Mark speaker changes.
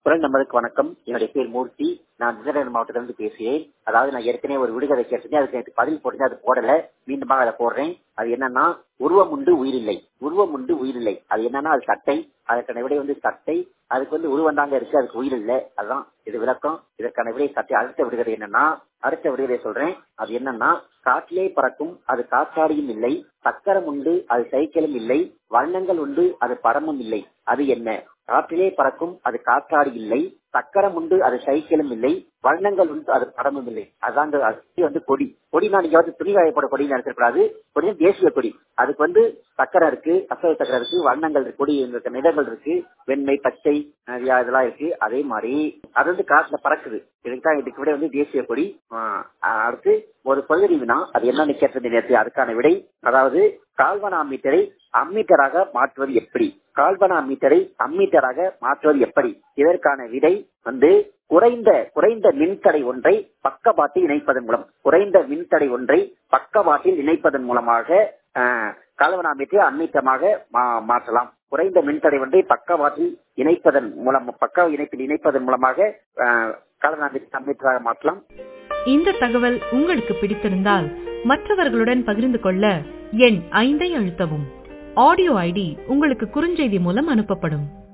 Speaker 1: குரல் நம்பருக்கு வணக்கம் என்னுடைய பேர் மூர்த்தி நான் விருதுநகர் மாவட்டத்திலிருந்து பேசுகிறேன் அதாவது நான் ஏற்கனவே ஒரு விடுகதை கேட்டிருந்தேன் அதுக்கு எனக்கு பதில் போட்டு அது போடல மீண்டும் அதை போடுறேன் அது என்னன்னா உருவம் உண்டு உயிரில்லை உருவம் உண்டு உயிரில்லை அது என்னன்னா அது சட்டை அதற்கான விடை வந்து சட்டை அதுக்கு வந்து உருவம் தாங்க இருக்கு அதுக்கு உயிர் இல்லை அதுதான் இது விளக்கம் இதற்கான விடை சட்டை அடுத்த விடுகதை என்னன்னா அடுத்த விடுகதை சொல்றேன் அது என்னன்னா காற்றிலே பறக்கும் அது காற்றாடியும் இல்லை சக்கரம் உண்டு அது சைக்கிளும் இல்லை வண்ணங்கள் உண்டு அது படமும் இல்லை அது என்ன காற்றிலே பறக்கும் அது காற்றாடி இல்லை சக்கரம் உண்டு அது சைக்கிளும் இல்லை வண்ணங்கள் உண்டு அது படமும் இல்லை அதாங்க அது வந்து கொடி கொடினா நீங்க வந்து துணி காயப்பட கொடி நினைச்சிருக்கூடாது கொடி தேசிய கொடி அதுக்கு வந்து சக்கரம் இருக்கு அசோக சக்கரம் இருக்கு வண்ணங்கள் இருக்கு கொடி நிறங்கள் இருக்கு வெண்மை பச்சை நிறைய இதெல்லாம் இருக்கு அதே மாதிரி அது வந்து காற்றுல பறக்குது இதுக்கு தான் இதுக்கு விட வந்து தேசிய கொடி அடுத்து ஒரு பகுதி வினா அது என்னன்னு கேட்டது நேற்று அதுக்கான விடை அதாவது கால்வனா மீட்டரை அம்மீட்டராக மாற்றுவது எப்படி கால்வனா மீட்டரை அம்மீட்டராக மாற்றுவது எப்படி இதற்கான விடை வந்து குறைந்த குறைந்த மின்தடை ஒன்றை பக்கவாட்டில் இணைப்பதன் மூலம் குறைந்த மின்தடை ஒன்றை பக்கவாட்டில் இணைப்பதன் மூலமாக கால்வனாமீட்டரை அம்மீட்டமாக மாற்றலாம் குறைந்த மின்தடை ஒன்றை பக்கவாட்டில் இணைப்பதன் மூலம் பக்க இணைப்பில் இணைப்பதன் மூலமாக கால்வனாமீட்டரை அம்மீட்டராக மாற்றலாம்
Speaker 2: இந்த தகவல் உங்களுக்கு பிடித்திருந்தால் மற்றவர்களுடன் பகிர்ந்து கொள்ள எண் ஐந்தை அழுத்தவும் ஆடியோ ஐடி உங்களுக்கு குறுஞ்செய்தி மூலம் அனுப்பப்படும்